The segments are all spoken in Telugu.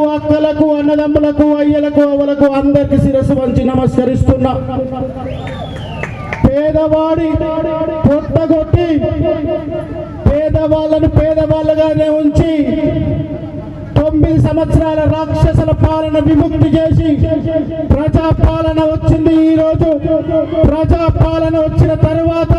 అక్కలకు అన్నదమ్ములకు అయ్యలకు అవ్వలకు అందరికి శిరస్సు వంచి నమస్కరిస్తున్నా పేదవాడి పొట్టగొట్టి పేదవాళ్ళను పేదవాళ్ళగానే ఉంచి తొమ్మిది సంవత్సరాల రాక్షసుల పాలన విముక్తి చేసి ప్రజా పాలన వచ్చింది ఈ రోజు ప్రజా పాలన వచ్చిన తరువాత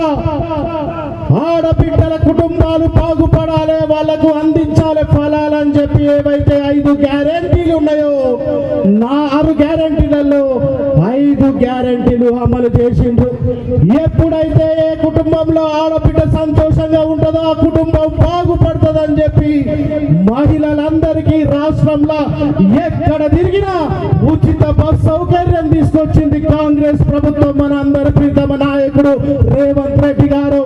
ఆడబిడ్డల కుటుంబాలు బాగుపడాలి వాళ్ళకు అందించాలి ఫలాలని చెప్పి ఏవైతే ఐదు గ్యారెంటీలు ఉన్నాయో నా ఆరు గ్యారెంటీలలో ఐదు గ్యారెంటీలు అమలు చేసిండ్రు ఎప్పుడైతే ఏ కుటుంబంలో ఆడబిడ్డ సంతోషంగా ఉంటుందో ఆ కుటుంబం బాగుపడుతుందని చెప్పి మహిళలందరికీ రాష్ట్రంలో ఎక్కడ తిరిగినా ఉచిత బస్ సౌకర్యం తీసుకొచ్చింది కాంగ్రెస్ ప్రభుత్వం మన అందరి ప్రీతమ నాయకుడు రేవంత్ రెడ్డి గారు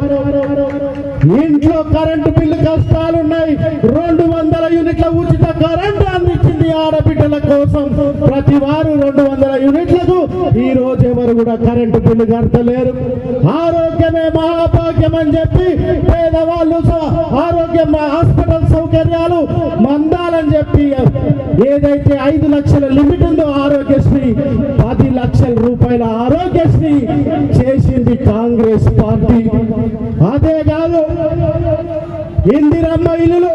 ఇంట్లో కరెంటు బిల్లు కష్టాలున్నాయి రెండు వందల యూనిట్ల ఉచిత కరెంటు అందించింది ఆడబిడ్డల కోసం ప్రతి వారు రెండు వందల యూనిట్లకు ఈ రోజు ఎవరు కూడా కరెంటు బిల్లు కడతలేరు ఆరోగ్యమే మహాభాగ్యం అని చెప్పి పేదవాళ్ళు స- ఆరోగ్య హాస్పిటల్ సౌకర్యాలు మందాలని చెప్పి ఏదైతే ఐదు లక్షల లిమిట్ ఉందో ఆరోగ్యశ్రీ పది లక్షల రూపాయల ఆరోగ్యశ్రీ చేసింది కాంగ్రెస్ పార్టీ అదే కాదు ఇందిరమ్మ ఇల్లులు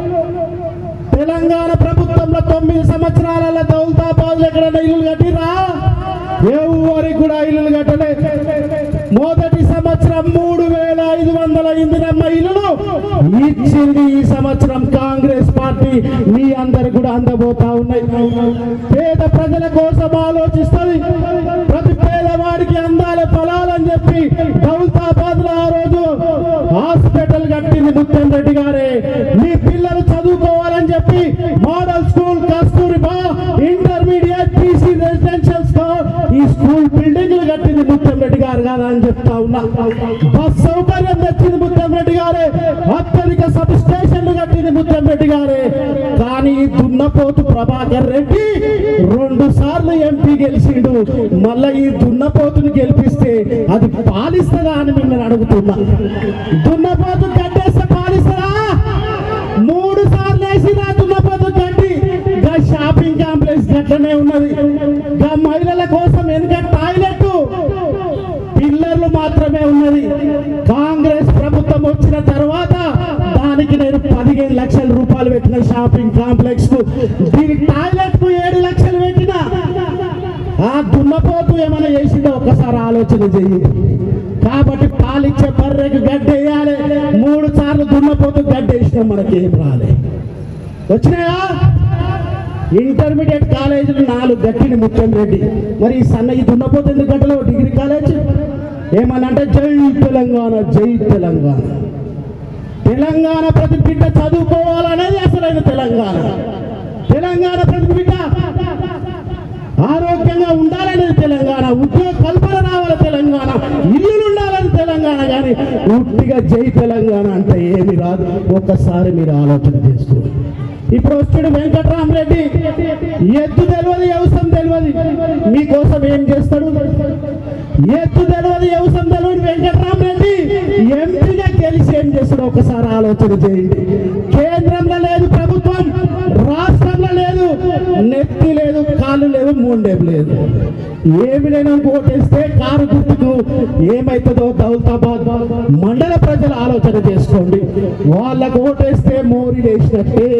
తెలంగాణ ప్రభుత్వంలో తొమ్మిది సంవత్సరాల దౌలతాబాద్ ఎక్కడైనా ఇల్లు కట్టిరా ఎవరికి కూడా ఇల్లు కట్టలే మొదటి సంవత్సరం మూడు వేల ఐదు వందల ఇందిరమ్మ ఇల్లులు ఇచ్చింది ఈ సంవత్సరం కాంగ్రెస్ పార్టీ మీ అందరు కూడా అందబోతా ఉన్నాయి పేద ప్రజల కోసం ఆలోచిస్తుంది ప్రతి పేదవాడికి అందాల ఫలాలని చెప్పి దౌలతాబాద్ లో ఆ రోజు హాస్పిటల్ కట్టింది ముత్యం రెడ్డి గారే మీ పిల్లలు చదువుకోవాలని చెప్పి model school Kasturba intermediate PC residential school ఈ స్కూల్ బిల్డింగ్లు కట్టింది ముత్యం రెడ్డి గారు కాదా అని చెప్తా ఉన్నా బస్ సౌకర్యం తెచ్చింది ముత్యం రెడ్డి గారే అత్యధిక సబ్ స్టేషన్లు కట్టింది ముత్యం రెడ్డి గారే కానీ ఈ దున్నపోతు ప్రభాకర్ రెడ్డి రెండు సార్లు ఎంపీ గెలిచిండు మళ్ళా ఈ దున్నపోతుని గెలిపిస్తే అది పాలిస్తుందా అని మిమ్మల్ని అడుగుతున్నా దున్నపోతు కట్టేస్తే పాలిస్తారా మూడు సార్లు వేసిన దున్నపోతు కట్టి గా షాపింగ్ కాంప్లెక్స్ గట్లనే ఉన్నది గా మహిళల కోసం వెనుక టాయిలెట్ పిల్లర్లు మాత్రమే ఉన్నది కాంగ్రెస్ ప్రభుత్వం వచ్చిన తర్వాత దానికి నేను పదిహేను లక్షల రూపాయలు పెట్టిన షాపింగ్ కాంప్లెక్స్ కు దీనికి టాయిలెట్ కు ఏడు లక్షలు పెట్టిన ఆ దున్నపోతు ఏమైనా చేసిందో ఒక్కసారి ఆలోచన చెయ్యి కాబట్టి పాలిచ్చే బర్రెకు గడ్డేయాలి మూడు సార్లు దున్నపోతు గడ్డేసినా మనకి ఏం రాలే వచ్చినాయా ఇంటర్మీడియట్ కాలేజీలు నాలుగు గట్టిని ముత్యం రెడ్డి మరి ఈ సన్న ఈ దున్నపోతు ఎందుకు గంటలో డిగ్రీ కాలేజ్ ఏమనంటే జై తెలంగాణ జై తెలంగాణ తెలంగాణ ప్రతి బిడ్డ చదువుకోవాలనేది అసలైన తెలంగాణ తెలంగాణ ప్రతి బిడ్డ ఆరోగ్యంగా ఉండాలనేది తెలంగాణ ఉద్యోగ కల్పన రావాలి తెలంగాణ ఇల్లులు ఉండాలని తెలంగాణ కానీ ఉట్టిగా జై తెలంగాణ అంటే ఏమి రాదు ఒక్కసారి మీరు ఆలోచన చేసుకోండి ఇప్పుడు వస్తుడు వెంకట్రామరెడ్డి ఎత్తు తెలియదు వ్యవసాయం తెలియదు మీకోసం ఏం చేస్తాడు ఎత్తు తెలియదు వ్యవసాయం తెలియదు వెంకట్రామరెడ్డి ఎంపీగా గెలిచి ఏం చేస్తాడు ఒకసారి ఆలోచన చేయండి కేంద్రంలో లేదు ప్రభుత్వం రాష్ట్రంలో లేదు నెత్తి లేదు కాళ్ళు లేవు మూండేపు లేదు ఏమి లేని ఓటేస్తే కారు గుర్తుకు ఏమైతుందో దౌలతాబాద్ మండల ప్రజలు ఆలోచన చేసుకోండి వాళ్ళకు ఓటేస్తే మోరీ వేసినట్టే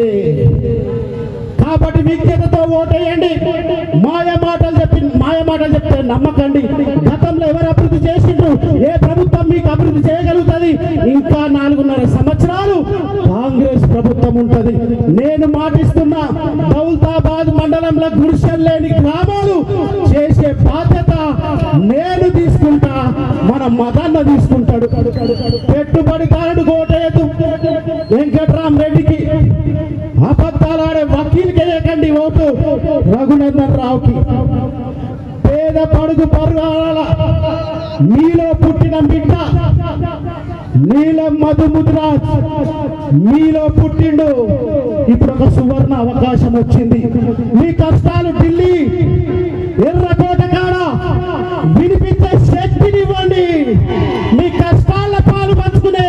కాబట్టి విజ్ఞతతో ఓటేయండి మాయ మాటలు చెప్పి మాయ మాటలు చెప్తే నమ్మకండి గతంలో ఎవరు అభివృద్ధి చేసిండ్రు ఏ ప్రభుత్వం మీకు అభివృద్ధి చేయగలుగుతుంది ఇంకా నాలుగున్నర సంవత్సరాలు కాంగ్రెస్ ప్రభుత్వం ఉంటది నేను మాటిస్తున్నా దౌలతాబాద్ మండలంలో గుడిసెలు లేని గ్రామాలు చేసే బాధ్యత నేను తీసుకుంటా మన మదన్న తీసుకుంటాడు పెట్టుబడిదారుడు కోటేదు వెంకట్రామ్ రెడ్డికి అబద్ధాలాడే వకీల్కి వేయకండి ఓటు రఘునందన్ రావుకి పేద పడుగు పరుగాల మీలో పుట్టిన బిడ్డ నీలం మధుముద్రాజ్ మీలో పుట్టిండు ఇప్పుడు ఒక సువర్ణ అవకాశం వచ్చింది మీ కష్టాలు ఢిల్లీ ఎర్రకోట కాడ వినిపించే శక్తినివ్వండి మీ కష్టాల పాలు పంచుకునే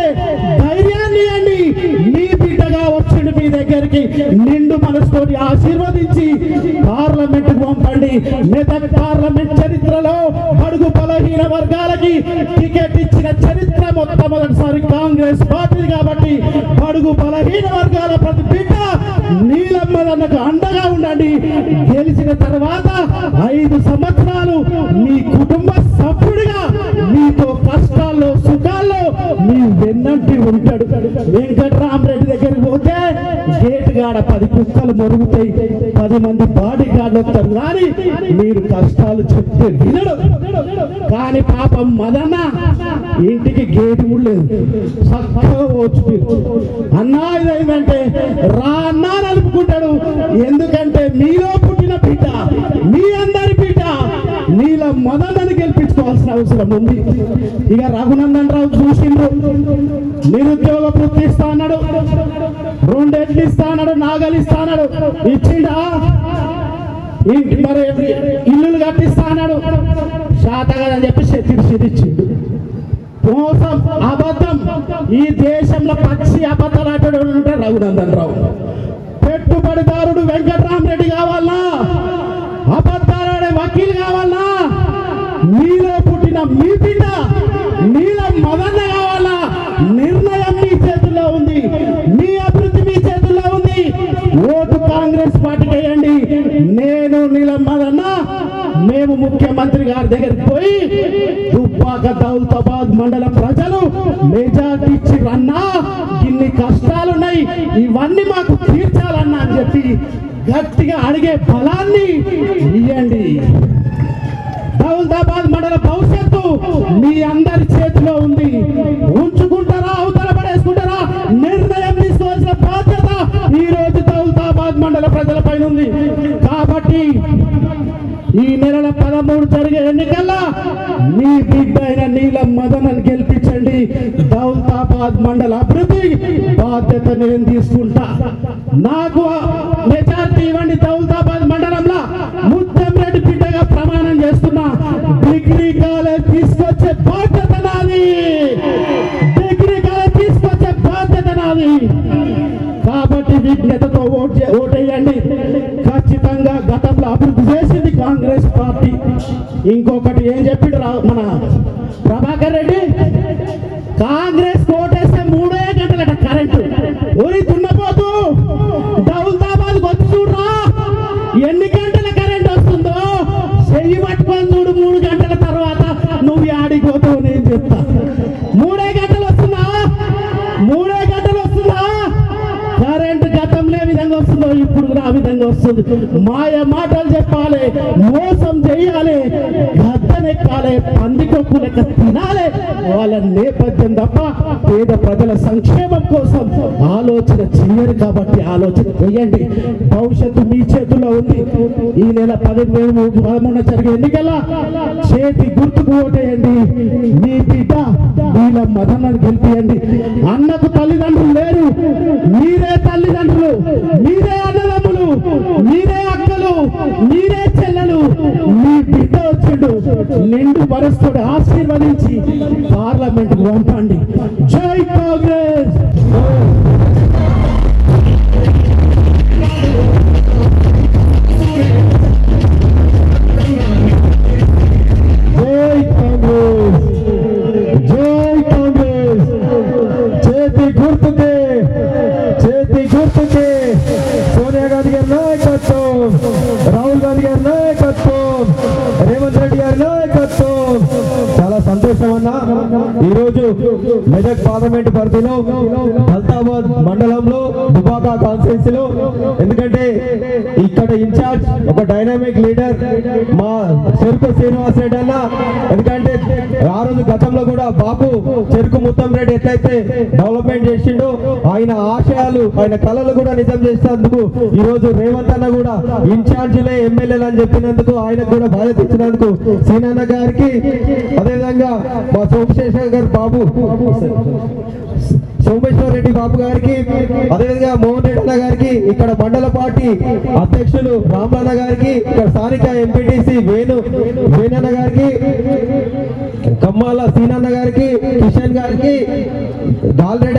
ధైర్యాన్ని ఇవ్వండి మీ బిడ్డగా వచ్చిండు మీ దగ్గరికి నిండు మనసుతోటి ఆశీర్వదించి పార్లమెంట్ పంపండి మెదక్ పార్లమెంట్ చరిత్రలో బడుగు బలహీన వర్గాలకి టికెట్ ఇచ్చిన చరిత్ర మొట్టమొదటిసారి కాంగ్రెస్ పార్టీ కాబట్టి బడుగు బలహీన వర్గాల ప్రతి బిడ్డ నీలమ్మదన్నకు అండగా ఉండండి గెలిచిన తర్వాత ఐదు సంవత్సరాలు మీ కుటుంబ సభ్యుడిగా మీతో కష్టాల్లో సుఖాల్లో మీ వెన్నంటి ఉంటాడు వెంకట్రామరెడ్డి దగ్గరికి పోతే గేట్ గాడ పది కుక్కలు మరుగుతాయి పది మంది బాడీ గార్డు వస్తారు కానీ మీరు కష్టాలు చెప్తే వినడు కానీ పాపం మదన్న ఇంటికి గేట్ కూడా లేదు చక్కగా పోవచ్చు మీరు. అన్నా ఇదేంటంటే రా అన్నా నలుపుకుంటాడు ఎందుకంటే మీలో పుట్టిన బిడ్డ మీ అందరి బిడ్డ నీల మదనని గెలిపించుకోవాల్సిన అవసరం ఉంది ఇక రఘునందన్ రావు చూసిండ్రు నిరుద్యోగ వృత్తి ఇస్తా అన్నాడు రెండెట్లు ఇస్తా అన్నాడు నాగలు ఇస్తా అన్నాడు ఇచ్చిండా ఇంటి మరి ఇల్లులు కట్టిస్తా అన్నాడు శాత కదని చెప్పి శక్తి ఇచ్చిండు మోసం అబద్ధం ఈ దేశంలో పక్షి అబద్ధాలు ఆటోడు ఉంటే రఘునందన్ రావు పెట్టుబడిదారుడు వెంకట్రామరెడ్డి కావాలా అబద్ధాలాడే వకీలు కావాలా మీలో పుట్టిన మీ బిడ్డ మీల మదన్న కావాలా నిర్ణయం మీ చేతుల్లో ఉంది మీ అభివృద్ధి మీ చేతుల్లో ఉంది ఓటు కాంగ్రెస్ పార్టీకి వేయండి నేను నీల మదన్న మేము ముఖ్యమంత్రి గారి దగ్గరికి పోయి దుబ్బాక దౌలతాబాద్ మండల ప్రజలు మెజార్టీ ఇచ్చి రన్నా ఇన్ని కష్టాలున్నాయి ఇవన్నీ మాకు తీర్చాలన్నా అని చెప్పి గట్టిగా అడిగే బలాన్ని ఇవ్వండి దౌలతాబాద్ మండల భవిష్యత్తు మీ అందరి చేతిలో ఉంది ఉంచుకుంటారా అవతల పడేసుకుంటారా నిర్ణయం తీసుకోవాల్సిన బాధ్యత ఈ రోజు దౌలతాబాద్ మండల ప్రజలపైన ఉంది కాబట్టి ఈ నెలల పదమూడు జరిగే ఎన్నికల్లో మీ బిడ్డ అయిన నీలం మదనని గెలిపించండి దౌలతాబాద్ మండల అభివృద్ధి బాధ్యత నేను తీసుకుంటా నాకు మెజార్టీ ఇవ్వండి దౌలతాబాద్ మండలంలో ముత్యం రెడ్డి బిడ్డగా ప్రమాణం చేస్తున్నా డిగ్రీ కాలేజ్ తీసుకొచ్చే బాధ్యత నాది డిగ్రీ కాలేజ్ తీసుకొచ్చే బాధ్యత నాది కాబట్టి విజ్ఞతతో ఓట్ చే- ఓటేయండి ఖచ్చితంగా గతంలో అభివృద్ధి చేసింది కాంగ్రెస్ పార్టీ ఇంకొకటి ఏం చెప్పిండు రా మన ప్రభాకర్ రెడ్డి కాంగ్రెస్ ఓటేస్తే మూడే గంటలట కరెంటు ఊరి దున్నపోతూ దౌలతాబాద్ వచ్చి చూడరా ఎన్ని గంటల కరెంట్ వస్తుందో చెయ్యి పట్టుకొని చూడు మూడు గంటల తర్వాత నువ్వు ఆడిపోతావు నేను చెప్తా మూడే గంటలు వస్తుందా మూడే గంటలు వస్తుందా కరెంట్ గతంలో ఏ విధంగా వస్తుందో ఇప్పుడు కూడా ఆ విధంగా వస్తుంది మాయ మాటలు చెప్పాలి మోసం చేయాలి గద్దెనెక్కాలి పందికొక్కు లెక్క తినాలి వాళ్ళ నేపథ్యం తప్ప పేద ప్రజల సంక్షేమం కోసం ఆలోచన చేయరు కాబట్టి ఆలోచన చేయండి భవిష్యత్తు మీ చేతుల్లో ఉంది ఈ నెల పదిహేను పదమూడు జరిగే ఎన్నికల చేతి గుర్తుకు ఓటేయండి మీ బిడ్డ వీళ్ళ మదనని గెలిపియండి అన్నకు తల్లిదండ్రులు లేరు మీరే తల్లిదండ్రులు మీరే అన్నదమ్ములు మీరే అక్కలు మీరే చెల్లెలు మీ బిడ్డ వచ్చిండు నిండు వరస్తుడు ఆశీర్వదించి పార్లమెంట్ పంపండి జై కాంగ్రెస్ జై కాంగ్రెస్ జై కాంగ్రెస్ చేతి గుర్తుకే చేతి గుర్తుకే సోనియా గాంధీ గారి నాయకత్వం రాహుల్ గాంధీ గారి నాయకత్వం రేవంత్ రెడ్డి గారి నాయకత్వం చాలా సంతోషం అన్న ఈరోజు మెదక్ పార్లమెంట్ పరిధిలో హల్తాబాద్ మండలంలో దుబాకా కాన్స్టిట్యున్సీలో ఎందుకంటే ఇక్కడ ఇన్ఛార్జ్ ఒక డైనామిక్ లీడర్ మా చెరుకు శ్రీనివాస్ రెడ్డి అన్న ఎందుకంటే ఆ రోజు గతంలో కూడా బాపు చెరుకు ముత్తం రెడ్డి ఎట్లయితే డెవలప్మెంట్ చేసిండో ఆయన ఆశయాలు ఆయన కళలు కూడా నిజం చేసినందుకు ఈ రోజు రేవంత్ అన్న కూడా ఇన్ఛార్జిలే ఎమ్మెల్యేలు అని చెప్పినందుకు ఆయనకు కూడా బాధ్యత ఇచ్చినందుకు సీనన్న గారికి అదేవిధంగా మా సోమశేఖర్ గారు బాబు సోమేశ్వర రెడ్డి బాబు గారికి అదేవిధంగా మోహన్ రెడ్డి అన్న గారికి ఇక్కడ మండల పార్టీ అధ్యక్షులు రామలన్న గారికి ఇక్కడ స్థానిక ఎంపీటీసీ వేణు వేణన్న గారికి కమ్మాల సీనన్న గారికి కిషన్ గారికి గాల్రెడ్డి అన్న గారికి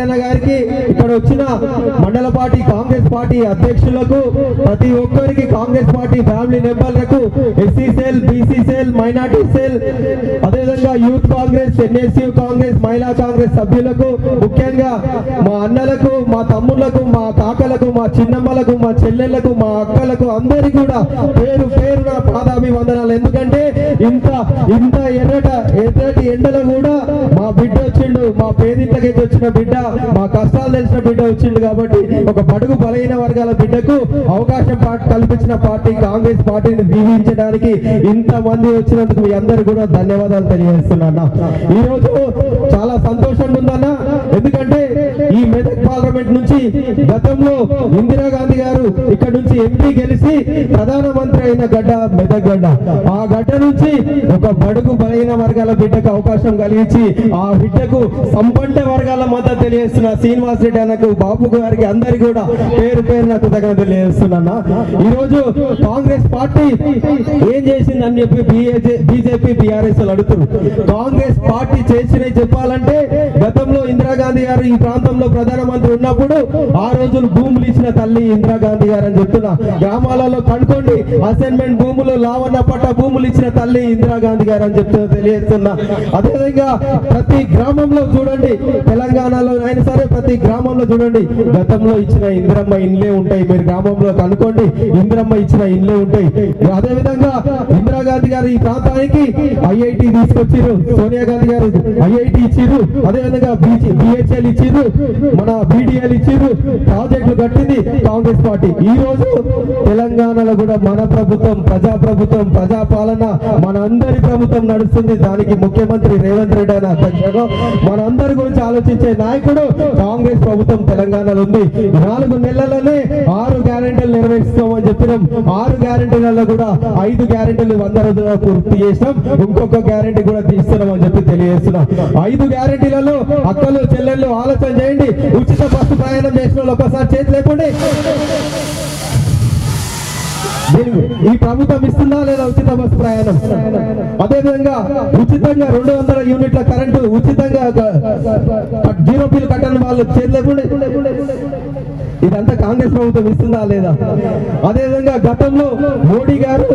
గారికి ఇక్కడ వచ్చిన మండల పార్టీ కాంగ్రెస్ పార్టీ అధ్యక్షులకు ప్రతి ఒక్కరికి కాంగ్రెస్ పార్టీ ఫ్యామిలీ మెంబర్లకు SC cell BC cell minority cell అదేవిధంగా యూత్ కాంగ్రెస్ ఎన్ఎస్యూ కాంగ్రెస్ మహిళా కాంగ్రెస్ సభ్యులకు ముఖ్యంగా మా అన్నలకు మా తమ్ముళ్లకు మా కాకలకు మా చిన్నమ్మలకు మా చెల్లెళ్లకు మా అక్కలకు అందరికీ కూడా పేరు పేరున పాదాభివందనాలు ఎందుకంటే ఇంత ఇంత ఎర్రట ఎర్రటి ఎండలో కూడా మా బిడ్డ వచ్చిండు మా పేదింట్లకి వచ్చిన బిడ్డ మా కష్టాలు తెలిసిన బిడ్డ వచ్చిండు కాబట్టి ఒక బడుగు బలహీన వర్గాల బిడ్డకు అవకాశం పా- కల్పించిన పార్టీ కాంగ్రెస్ పార్టీని దీవించడానికి ఇంత మంది వచ్చినందుకు మీ అందరు కూడా ధన్యవాదాలు తెలియజేస్తున్నా ఈ రోజు చాలా సంతోషంగా ఉందన్న ఎందుకంటే ఈ మెదక్ పార్లమెంట్ నుంచి గతంలో ఇందిరాగాంధీ గారు ఇక్కడ నుంచి ఎంపీ గెలిచి ప్రధానమంత్రి అయిన గడ్డ మెదక్ గడ్డ ఆ గడ్డ నుంచి ఒక బడుగు బలహీన వర్గాల బిడ్డకు అవకాశం కలిగించి ఆ బిడ్డకు సంపన్న వర్గాల మద్దతు తెలియజేస్తున్న శ్రీనివాస్ రెడ్డి అన్నకు బాబు గారికి అందరికి కూడా పేరు పేరు నాకు దగ్గర తెలియజేస్తున్నా ఈ రోజు కాంగ్రెస్ పార్టీ ఏం చేసిందని చెప్పి బీజేపీ బీఆర్ఎస్ అడుగుతున్నారు కాంగ్రెస్ పార్టీ చేసినవి చెప్పాలంటే గతంలో ఇందిరాగాంధీ గారు ఈ ప్రాంతంలో ప్రధానమంత్రి ఉన్నప్పుడు ఆ రోజులు భూములు ఇచ్చిన తల్లి ఇందిరాగాంధీ గారు అని చెప్తున్నా గ్రామాలలో కనుకోండి అసైన్మెంట్ భూములు లావన్న పట్ట భూములు ఇచ్చిన తల్లి ఇందిరాగాంధీ గారు అని చెప్తున్నా తెలియజేస్తున్నా అదేవిధంగా ప్రతి గ్రామంలో చూడండి తెలంగాణలో అయినా సరే ప్రతి గ్రామంలో చూడండి గతంలో ఇచ్చిన ఇందిరమ్మ ఇండ్లే ఉంటాయి మీరు గ్రామంలో కనుకోండి ఇందిరమ్మ ఇచ్చిన ఇండ్లే ఉంటాయి అదేవిధంగా ఇందిరాగాంధీ గారు ఈ ప్రాంతానికి ఐఐటి తీసుకొచ్చిర్రు సోనియా గాంధీ గారు ఐఐటి ఇచ్చిర్రు అదేవిధంగా బిహెచ్ఎల్ ఇచ్చిర్రు మన బీడీఎల్ ఇచ్చిర్రు ప్రాజెక్టులు కట్టింది కాంగ్రెస్ పార్టీ ఈ రోజు తెలంగాణలో కూడా మన ప్రభుత్వం ప్రజా ప్రభుత్వం ప్రజా పాలన మన అందరి ప్రభుత్వం నడుస్తుంది దానికి ముఖ్యమంత్రి రేవంత్ రెడ్డి అనే అధ్యక్షుడు మన అందరి గురించి ఆలోచించే నాయకుడు కాంగ్రెస్ ప్రభుత్వం తెలంగాణలో ఉంది నాలుగు నెలలనే ఆరు గ్యారెంటీలు నెరవేరుస్తామని చెప్పినాం ఆరు గ్యారెంటీలలో కూడా ఐదు గ్యారెంటీలు వంద రోజుల్లో పూర్తి చేసినాం ఇంకొక గ్యారెంటీ కూడా తీస్తున్నాం అని చెప్పి తెలియజేస్తున్నాం ఐదు గ్యారెంటీలలో అక్కలు చెల్లెళ్ళు ఆలోచన చేయండి ఉచిత బస్సు ప్రయాణం చేసిన వాళ్ళు ఒకసారి చేతి లేకుండా దీనికి ఈ ప్రభుత్వం ఇస్తుందా లేదా ఉచిత బస్సు ప్రయాణం అదే విధంగా ఉచితంగా రెండు వందల యూనిట్ల కరెంటు ఉచితంగా గ- జీరో బిల్ కట్టని వాళ్ళు చేయలేకుండా ఇదంతా కాంగ్రెస్ ప్రభుత్వం ఇస్తుందా లేదా అదే విధంగా గతంలో మోడీ గారు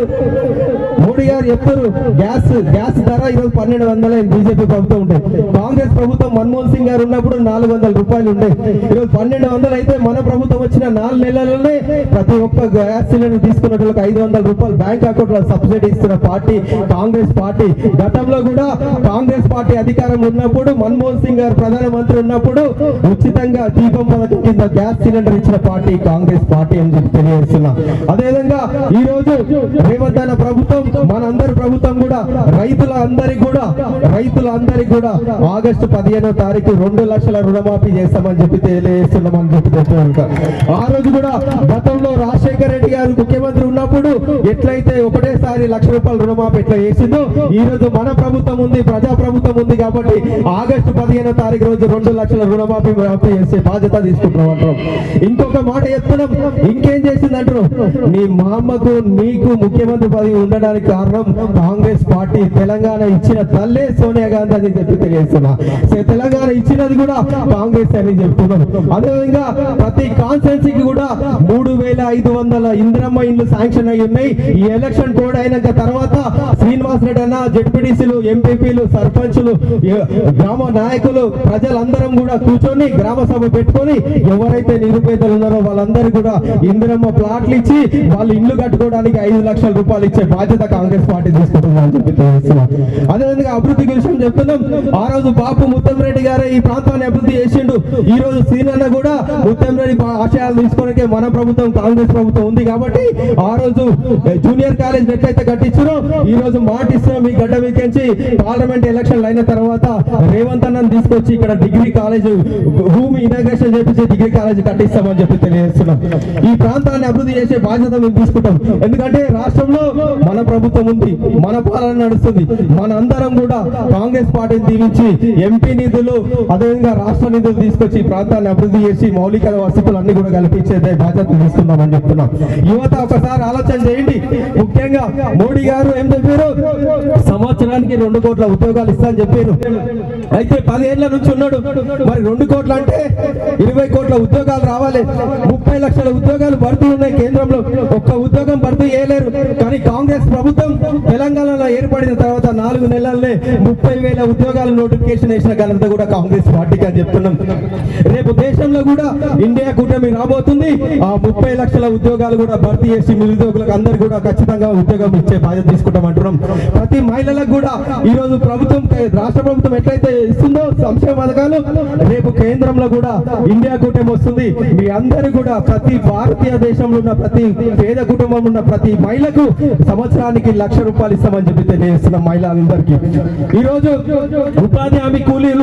మోడీ గారు చెప్తారు గ్యాస్ గ్యాస్ ధర ఈరోజు పన్నెండు వందల బీజేపీ ప్రభుత్వం ఉండే కాంగ్రెస్ ప్రభుత్వం మన్మోహన్ సింగ్ గారు ఉన్నప్పుడు నాలుగు వందల రూపాయలు ఉండే ఈరోజు పన్నెండు వందలు అయితే మన ప్రభుత్వం వచ్చిన నాలుగు నెలలలోనే ప్రతి ఒక్క గ్యాస్ సిలిండర్ తీసుకున్న వాళ్ళకి ఐదు వందల రూపాయలు బ్యాంక్ అకౌంట్ లో సబ్సిడీ ఇస్తున్న పార్టీ కాంగ్రెస్ పార్టీ గతంలో కూడా కాంగ్రెస్ పార్టీ అధికారం ఉన్నప్పుడు మన్మోహన్ సింగ్ గారు ప్రధానమంత్రి ఉన్నప్పుడు ఉచితంగా దీపం పథకం కింద గ్యాస్ సిలిండర్ ఇచ్చిన పార్టీ కాంగ్రెస్ పార్టీ అని చెప్పి తెలియజేస్తున్నా అదేవిధంగా ఈ రోజు రేవంత్ అన్న ప్రభుత్వం మనందరి ప్రభుత్వం కూడా రైతుల అందరికి కూడా రైతుల అందరికి కూడా ఆగస్టు పదిహేనో తారీఖు రెండు లక్షల రుణమాఫీ చేస్తామని చెప్పి తెలియజేస్తున్నామని చెప్పి చెప్తున్నాను ఆ రోజు కూడా గతంలో రాజశేఖర రెడ్డి గారు ముఖ్యమంత్రి ఉన్నప్పుడు ఎట్లయితే ఒకటేసారి లక్ష రూపాయల రుణమాఫీ ఎట్లా చేసిందో ఈ రోజు మన ప్రభుత్వం ఉంది ప్రజా ప్రభుత్వం ఉంది కాబట్టి ఆగస్టు పదిహేనో తారీఖు రోజు రెండు లక్షల రుణమాఫీ మాఫీ చేసే బాధ్యత తీసుకుంటున్నాం అంటారు ఇంకొక మాట చెప్తున్నాం ఇంకేం చేసింది అంటారు నీ మా అమ్మకు నీకు ముఖ్యమంత్రి పదవి ఉండడానికి కారణం కాంగ్రెస్ పార్టీ తెలంగాణ ఇచ్చిన తల్లే సోనియా గాంధీ అని చెప్పి తెలియజేస్తున్నా సో తెలంగాణ ఇచ్చినది కూడా కాంగ్రెస్ అని చెప్తున్నాం అదేవిధంగా ప్రతి కాన్స్టిట్యున్సీకి కూడా మూడు వేల ఐదు వందల ఇందిరమ్మ ఇండ్లు శాంక్షన్ అయి ఉన్నాయి ఈ ఎలక్షన్ కోడ్ అయినాక తర్వాత శ్రీనివాస్ రెడ్డి అన్న జెడ్పీటీసీలు ఎంపీపీలు సర్పంచులు ఎ- గ్రామ నాయకులు ప్రజలందరం కూడా కూర్చొని గ్రామ సభ పెట్టుకొని ఎవరైతే నిరుపేదలు ఉన్నారో వాళ్ళందరూ కూడా ఇందిరమ్మ ప్లాట్లు ఇచ్చి వాళ్ళు ఇల్లు కట్టుకోవడానికి ఐదు లక్షల రూపాయలు ఇచ్చే బాధ్యత కాంగ్రెస్ పార్టీ తీసుకుంటుందని అని చెప్పి తెలియజేస్తున్నాం అదేవిధంగా అభివృద్ధి విషయం చెప్తున్నాం ఆ రోజు బాపు ముత్తంరెడ్డి గారే ఈ ప్రాంతాన్ని అభివృద్ధి చేసిండు ఈ రోజు సీనన్న కూడా ముత్తంరెడ్డి పా- ఆశయాలు తీసుకోవడానికి మన ప్రభుత్వం కాంగ్రెస్ ప్రభుత్వం ఉంది కాబట్టి ఆ రోజు ఏ, జూనియర్ కాలేజ్ ఎట్లయితే కట్టించారో ఈ రోజు మాట ఇస్తున్నాం ఈ గడ్డ వీకెంచి పార్లమెంట్ ఎలక్షన్లు అయిన తర్వాత రేవంత్ అన్నని తీసుకొచ్చి ఇక్కడ డిగ్రీ కాలేజ్ భూమి ఇనాగ్రేషన్ చేపించి డిగ్రీ కాలేజ్ కట్టిస్తామని చెప్పి తెలియజేస్తున్నాం ఈ ప్రాంతాన్ని అభివృద్ధి చేసే బాధ్యత మేము తీసుకుంటాం ఎందుకంటే రాష్ట్రంలో మన ప్రభుత్వం ఉంది మన పాలన నడుస్తుంది మన అందరం కూడా కాంగ్రెస్ పార్టీని దీవించి ఎంపీ నిధులు అదేవిధంగా రాష్ట్ర నిధులు తీసుకొచ్చి ఈ ప్రాంతాన్ని అభివృద్ధి చేసి మౌలిక వసతులు అన్ని కూడా కల్పించే బాధ్యత తీసుకుందామని చెప్తున్నాం యువత ఒకసారి ఆలోచన చేయండి ముఖ్యంగా మోడీ గారు ఏం చెప్పారు సంవత్సరానికి అందరికీ రెండు కోట్ల ఉద్యోగాలు ఇస్తా అని చెప్పారు అయితే పదేళ్ల నుంచి ఉన్నాడు మరి రెండు కోట్ల అంటే ఇరవై కోట్ల ఉద్యోగాలు రావాలి ముప్పై లక్షల ఉద్యోగాలు భర్తీ ఉన్నాయి కేంద్రంలో ఒక్క ఉద్యోగం భర్తీ చేయలేరు కానీ కాంగ్రెస్ ప్రభుత్వం తెలంగాణలో ఏర్పడిన తర్వాత నాలుగు నెలలనే ముప్పై వేల ఉద్యోగాలు నోటిఫికేషన్ వేసిన ఘనత కూడా కాంగ్రెస్ పార్టీకి అని చెప్తున్నాం రేపు దేశంలో కూడా ఇండియా కూటమి రాబోతుంది ఆ ముప్పై లక్షల ఉద్యోగాలు కూడా భర్తీ చేసి నిరుద్యోగులకు అందరు కూడా ఖచ్చితంగా ఉద్యోగం ఇచ్చే బాధ్యత తీసుకుంటాం అంటున్నాం ప్రతి మహిళలకు కూడా ఈ రోజు ప్రభుత్వం రాష్ట్ర ప్రభుత్వం ఎట్లయితే ఇస్తుందో సంక్షేమ పథకాలు రేపు కేంద్రంలో కూడా ఇండియా కూటమి వస్తుంది మీ అందరూ కూడా ప్రతి భారతీయ దేశంలో ఉన్న ప్రతి పేద కుటుంబం ఉన్న ప్రతి మహిళకు సంవత్సరానికి లక్ష రూపాయలు ఇస్తామని చెప్పి తెలియజేస్తున్నాం మహిళలందరికీ ఈ రోజు ఉపాధి హామీ కూలీలు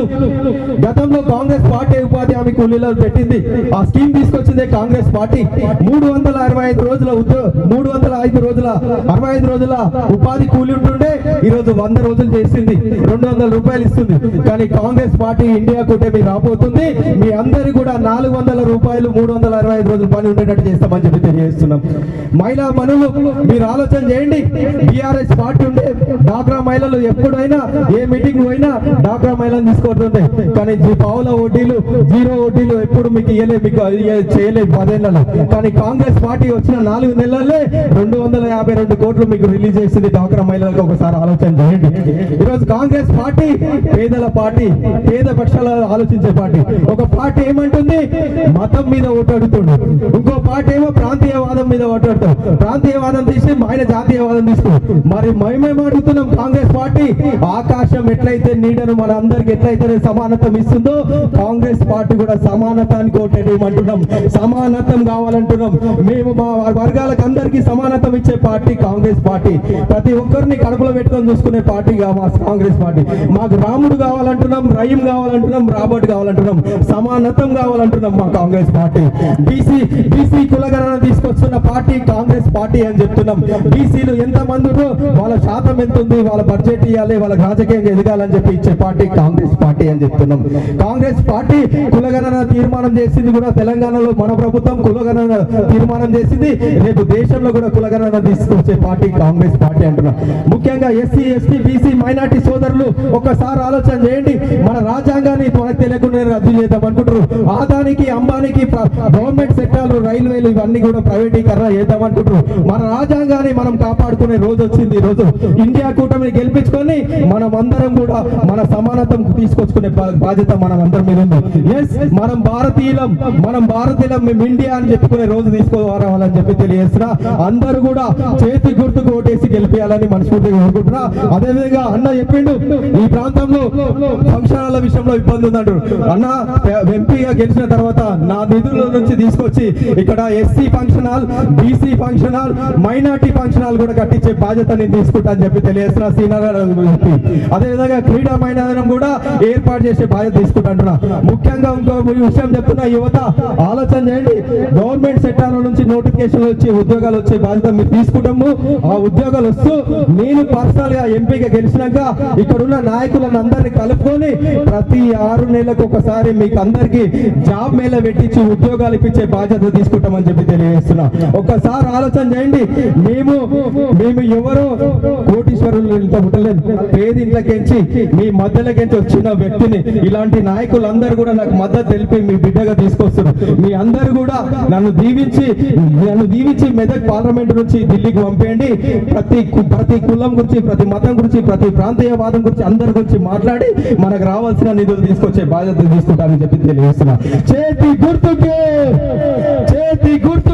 గతంలో కాంగ్రెస్ పార్టీ ఉపాధి హామీ కూలీలు పెట్టింది ఆ స్కీమ్ తీసుకొచ్చిందే కాంగ్రెస్ పార్టీ మూడు వందల అరవై ఐదు రోజుల ఉద్యో మూడు వందల ఐదు రోజుల అరవై ఐదు రోజుల ఉపాధి కూలి ఉంటుండే ఈ రోజు వంద రోజులు చేసింది రెండు వందల రూపాయలు ఇస్తుంది కానీ కాంగ్రెస్ పార్టీ ఇండియా కూటమి రాబోతుంది మీ అందరి కూడా నాలుగు వందల రూపాయలు మూడు వందల అరవై ఐదు రోజులు పని ఉండేటట్టు చేస్తామని చెప్పి తెలియజేస్తున్నాం మహిళా మనులు మీరు ఆలోచన చేయండి బీఆర్ఎస్ పార్టీ ఉండే డాక్రా మహిళలు ఎప్పుడైనా ఏ మీటింగ్ పోయినా డాక్రా మహిళలు తీసుకుంటుండే కానీ జీ- పావుల వడ్డీలు జీరో వడ్డీలు ఎప్పుడు మీకు ఇయ్యలే మీకు ఇయ్య- చేయలేదు పదేళ్లలో కానీ కాంగ్రెస్ పార్టీ వచ్చిన నాలుగు నెలలే రెండు వందల యాభై రెండు కోట్లు మీకు రిలీజ్ చేసింది డాక్రా మహిళలకు ఒకసారి ఆలోచన చేయండి ఈరోజు కాంగ్రెస్ పార్టీ పేదల పార్టీ పేద పక్షాల ఆలోచించే పార్టీ ఒక పార్టీ ఏమంటుంది మతం మీద ఓటాడుతుండు ఇంకో పార్టీ ఏమో ప్రాంతీయవాదం మీద ఓటాడుతాం ప్రాంతీయవాదం తీసి ఆయన జాతీయవాదం తీసుకుంటాం మరి మేమేం అడుగుతున్నాం కాంగ్రెస్ పార్టీ ఆకాశం ఎట్లయితే నీడను మన అందరికి ఎట్లయితే సమానత్వం ఇస్తుందో కాంగ్రెస్ పార్టీ కూడా సమానతానికి ఓటేయమంటున్నాం సమానత్వం కావాలంటున్నాం మేము మా వర్గాలకు అందరికీ సమానత్వం ఇచ్చే పార్టీ కాంగ్రెస్ పార్టీ ప్రతి ఒక్కరిని కడుపులో పెట్టుకొని చూసుకునే పార్టీగా మా కాంగ్రెస్ పార్టీ మాకు రాముడు కావాలంటున్నాం రహీం కావాలంటున్నాం రాబర్ట్ కావాలంటున్నాం సమానత్వం కావాలంటున్నాం మా కాంగ్రెస్ పార్టీ బీసీ బీసీ కులగణన తీసుకొస్తున్న పార్టీ కాంగ్రెస్ పార్టీ అని చెప్తున్నాం బీసీలు ఎంత మంది ఉన్నారో వాళ్ళ శాతం ఎంత ఉంది వాళ్ళ బడ్జెట్ ఇవ్వాలి వాళ్ళ రాజకీయంగా ఎదగాలని చెప్పి ఇచ్చే పార్టీ కాంగ్రెస్ పార్టీ అని చెప్తున్నాం కాంగ్రెస్ పార్టీ కులగణన తీర్మానం చేసింది కూడా తెలంగాణలో మన ప్రభుత్వం కులగణన తీర్మానం చేసింది రేపు దేశంలో కూడా కులగణన తీసుకొచ్చే పార్టీ కాంగ్రెస్ పార్టీ అంటున్నాం ముఖ్యంగా ఎస్సీ ఎస్టీ బీసీ మైనార్టీ సోదరులు ఒకసారి ఆలోచన చేయండి మన రాజ్యాంగాన్ని మనకు తెలియకుండా రద్దు చేద్దాం అనుకుంటారు ఆదానికి అంబానికి ప్ర- గవర్నమెంట్ సెక్టార్లు రైల్వేలు ఇవన్నీ కూడా ప్రైవేటీకరణ చేద్దాం అనుకుంటారు మన రాజ్యాంగాన్ని మనం కాపాడుకునే రోజు వచ్చింది ఈ రోజు ఇండియా కూటమిని గెలిపించుకొని మనం అందరం కూడా మన సమానతం తీసుకొచ్చుకునే బా- బాధ్యత మనం అందరం మీద ఉంది ఎస్ మనం భారతీయులం మనం భారతీయులం మేము ఇండియా అని చెప్పుకునే రోజు తీసుకోవాలని చెప్పి తెలియజేస్తున్నా అందరూ కూడా చేతి గుర్తుకు ఓటేసి గెలిపించాలని మనస్ఫూర్తిగా కోరుకుంటున్నా అదేవిధంగా అన్న చెప్పిండు ఈ ప్రాంతంలో ఫంక్షనాల విషయంలో ఇబ్బంది ఉందంటారు అన్న ఎంపీగా గెలిచిన తర్వాత నా నిధుల నుంచి తీసుకొచ్చి ఇక్కడ SC function hall BC function hall minority function hall కూడా కట్టించే బాధ్యత నేను తీసుకుంటా అని చెప్పి తెలియజేస్తున్నా శ్రీనగర్ చెప్పి అదేవిధంగా క్రీడా మైదానం కూడా ఏర్పాటు చేసే బాధ్యత తీసుకుంటున్నా ముఖ్యంగా ఇంకో విషయం చెప్తున్నా యువత ఆలోచన చేయండి గవర్నమెంట్ సెక్టార్ నుంచి నోటిఫికేషన్ వచ్చి ఉద్యోగాలు వచ్చే బాధ్యత మీరు తీసుకుంటాము ఆ ఉద్యోగాలు వస్తూ నేను పర్సనల్ గా ఎంపీగా గెలిచినాక ఇక్కడ ఉన్న నాయకులను అందరినీ కలుపుకొని ప్రతి ఆరు నెలలకు ఒకసారి మీకు అందరికి జాబ్ మేళ పెట్టించి ఉద్యోగాలు ఇప్పించే బాధ్యత తీసుకుంటామని చెప్పి తెలియజేస్తున్నా ఒక్కసారి ఆలోచన చేయండి మేము మేము ఎవరో కోటీశ్వరులు ఇంత పుట్టలేదు పేదింట్లకెంచి మీ మధ్యలోకించి వచ్చిన వ్యక్తిని ఇలాంటి నాయకులందరూ కూడా నాకు మద్దతు తెలిపి మీ బిడ్డగా తీసుకొస్తున్నారు మీ అందరూ కూడా నన్ను దీవించి నన్ను దీవించి మెదక్ పార్లమెంట్ నుంచి ఢిల్లీకి పంపేయండి ప్రతి కు- ప్రతి కులం గురించి ప్రతి మతం గురించి ప్రతి ప్రాంతీయవాదం గురించి అందరి గురించి మాట్లాడి మనకు రావాల్సిన నిధులు తీసుకొచ్చే బాధ్యత తీసుకుంటానని చెప్పి తెలియజేస్తున్నా చేతి గుర్తుకే చేతి గుర్తు